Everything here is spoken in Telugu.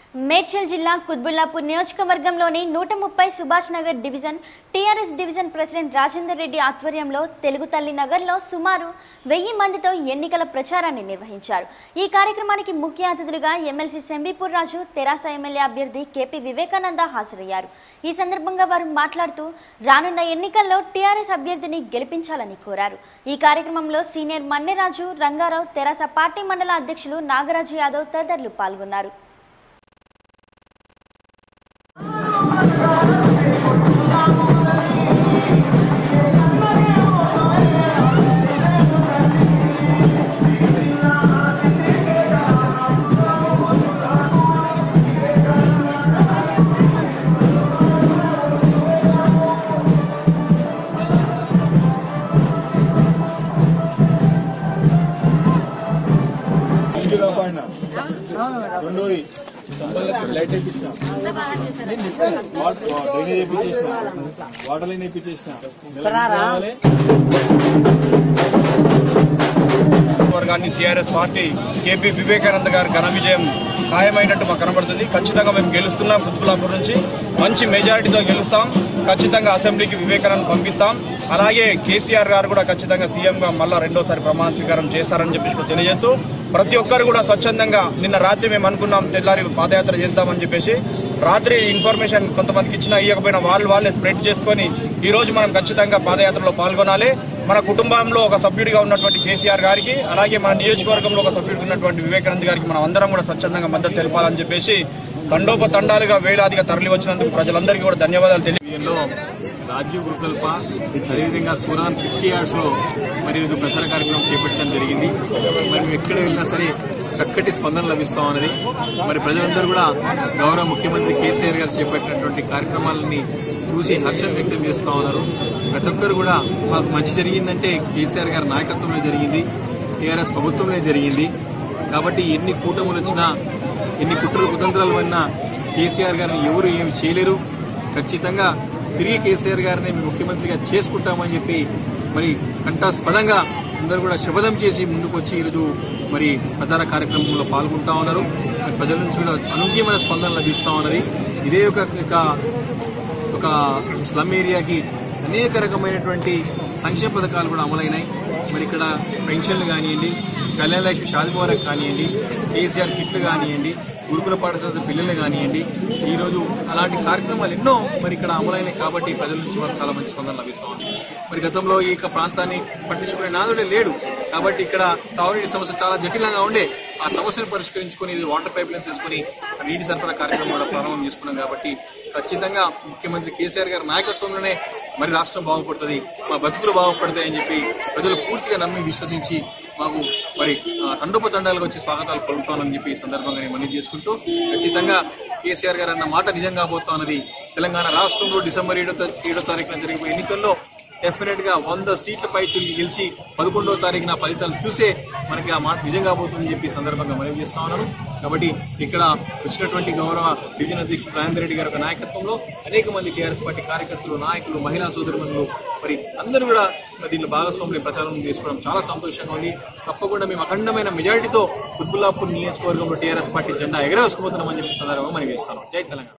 మేడ్చల్ జిల్లా కుత్బుల్లాపూర్ నియోజకవర్గంలోని నూట ముప్పై Subhash Nagar division TRS division president Rajender Reddy ఆధ్వర్యంలో తెలుగు తల్లి నగర్లో సుమారు వెయ్యి మందితో ఎన్నికల ప్రచారాన్ని నిర్వహించారు ఈ కార్యక్రమానికి ముఖ్య అతిథులుగా ఎమ్మెల్సీ సెంబీపూర్ రాజు తెరాస ఎమ్మెల్యే అభ్యర్థి కేపీ వివేకానంద హాజరయ్యారు ఈ సందర్భంగా వారు మాట్లాడుతూ రానున్న ఎన్నికల్లో టీఆర్ఎస్ అభ్యర్థిని గెలిపించాలని కోరారు ఈ కార్యక్రమంలో సీనియర్ మన్నెరాజు రంగారావు తెరాస పార్టీ మండల అధ్యక్షులు నాగరాజు యాదవ్ తదితరులు పాల్గొన్నారు ఇంటి కాపాడినా రెండోది సంపల్లకి లైట్ వేయించిన వాటర్ డ్రైనేజ్ వేయించేసిన వాటర్ లైన్ వేయించేసిన వర్గాన్ని టీఆర్ఎస్ పార్టీ కేపీ వివేకానంద గారి ఘన విజయం ఖాయమైనట్టు మాకు కనబడుతుంది ఖచ్చితంగా మేము గెలుస్తున్నాం కుత్బులాపూర్ నుంచి మంచి మెజారిటీతో గెలుస్తాం ఖచ్చితంగా అసెంబ్లీకి వివేకానంద పంపిస్తాం అలాగే కేసీఆర్ గారు కూడా ఖచ్చితంగా సీఎం గా మళ్ళా రెండోసారి ప్రమాణ స్వీకారం చేస్తారని చెప్పేసి కూడా తెలియజేస్తూ ప్రతి ఒక్కరు కూడా స్వచ్ఛందంగా నిన్న రాత్రి మేము అనుకున్నాం తెల్లారి పాదయాత్ర చేద్దామని చెప్పేసి రాత్రి ఇన్ఫర్మేషన్ కొంతమందికి ఇచ్చినా ఇవ్వకపోయినా వాళ్ళు వాళ్ళే స్ప్రెడ్ చేసుకొని ఈ రోజు మనం ఖచ్చితంగా పాదయాత్రలో పాల్గొనాలి మన కుటుంబంలో ఒక సభ్యుడిగా ఉన్నటువంటి కేసీఆర్ గారికి అలాగే మన నియోజకవర్గంలో ఒక సభ్యుడిగా ఉన్నటువంటి వివేకానంద్ గారికి మనం అందరం కూడా స్వచ్ఛందంగా మద్దతు తెలపాలని చెప్పేసి తండోపతండాలుగా వేలాదిగా తరలి వచ్చినందుకు ప్రజలందరికీ కూడా ధన్యవాదాలు తెలియ లో రాజీవ్ గురుకల్ప అదేవిధంగా సూరాన్ సిక్స్టీ ఇయర్స్ లో మరి ఇది ప్రచార కార్యక్రమం చేపట్టడం జరిగింది మరి మేము ఎక్కడ వెళ్ళినా సరే చక్కటి స్పందన లభిస్తా ఉన్నది మరి ప్రజలందరూ కూడా గౌరవ ముఖ్యమంత్రి కేసీఆర్ గారు చేపట్టినటువంటి కార్యక్రమాలని చూసి హర్షం వ్యక్తం చేస్తా ఉన్నారు ప్రతి ఒక్కరు కూడా మాకు మంచి జరిగిందంటే కేసీఆర్ గారి నాయకత్వంలో జరిగింది టీఆర్ఎస్ ప్రభుత్వంలో జరిగింది కాబట్టి ఎన్ని కూటములు వచ్చినా ఎన్ని కుట్రలు కుతంత్రాలు పడినా కేసీఆర్ గారిని ఎవరు ఏమి చేయలేరు ఖచ్చితంగా తిరిగి కేసీఆర్ గారిని మేము ముఖ్యమంత్రిగా చేసుకుంటామని చెప్పి మరి కంఠాస్పదంగా అందరూ కూడా శపథం చేసి ముందుకు వచ్చి ఈరోజు మరి ప్రచార కార్యక్రమంలో పాల్గొంటా ఉన్నారు మరి ప్రజల నుంచి కూడా అనూహ్యమైన స్పందన లభిస్తా ఉన్నది ఇదే ఒక ఒక ఒక స్లమ్ ఏరియాకి అనేక రకమైనటువంటి సంక్షేమ పథకాలు కూడా అమలైనాయి మరి ఇక్కడ పెన్షన్లు కానివ్వండి కళ్యాణ లక్ష్మి షాది ముబారక్ కానివ్వండి కేసీఆర్ కిట్లు కానివ్వండి గురుకుల పాఠశాల పిల్లలు కానివ్వండి ఈ రోజు అలాంటి కార్యక్రమాలు ఎన్నో మరి ఇక్కడ అమలైనాయి కాబట్టి ప్రజల నుంచి మనకు చాలా మంచి స్పందన లభిస్తా ఉంది మరి గతంలో ఈ యొక్క ప్రాంతాన్ని పట్టించుకునే నాదుడే లేడు కాబట్టి ఇక్కడ తాగునీటి సమస్య చాలా జటిలంగా ఉండే ఆ సమస్యను పరిష్కరించుకొని ఇది వాటర్ పైప్ లైన్స్ చేసుకుని నీటి సరఫరా కార్యక్రమం కూడా ప్రారంభం చేసుకున్నాం కాబట్టి ఖచ్చితంగా ముఖ్యమంత్రి కేసీఆర్ గారి నాయకత్వంలోనే మరి రాష్ట్రం బాగుపడుతుంది మా బతుకులు బాగుపడతాయి అని చెప్పి ప్రజలు పూర్తిగా నమ్మి విశ్వసించి మాకు మరి తండోపతండాలుగా వచ్చి స్వాగతాలు పలుకుతానని చెప్పి ఈ సందర్భంగా నేను మనవి చేసుకుంటూ ఖచ్చితంగా కేసీఆర్ గారు అన్న మాట నిజం కాబోతా ఉన్నది తెలంగాణ రాష్ట్రంలో డిసెంబర్ ఏడో తా- ఏడో తారీఖున జరిగిన ఎన్నికల్లో డెఫినెట్ గా వంద సీట్ల పై తిరిగి గెలిచి పదకొండవ తారీఖున ఫలితాలు చూసే మనకి ఆ మాట నిజం కాబోతుందని చెప్పి ఈ సందర్భంగా మనవి చేస్తా ఉన్నాను కాబట్టి ఇక్కడ వచ్చినటువంటి గౌరవ డివిజన్ అధ్యక్షుడు రాజేంద్ర రెడ్డి గారి యొక్క నాయకత్వంలో అనేక మంది టీఆర్ఎస్ పార్టీ కార్యకర్తలు నాయకులు మహిళా సోదరులు మరి అందరూ కూడా దీనిలో భాగస్వాములు ప్రచారం చేసుకోవడం చాలా సంతోషంగా ఉంది తప్పకుండా మేము అఖండమైన మెజారిటీతో కుత్బుల్లాపూర్ నియోజకవర్గంలో టీఆర్ఎస్ పార్టీ జెండా ఎగరేసుకుపోతున్నామని చెప్పి సందర్భంగా మనం చేస్తాను జై తెలంగాణ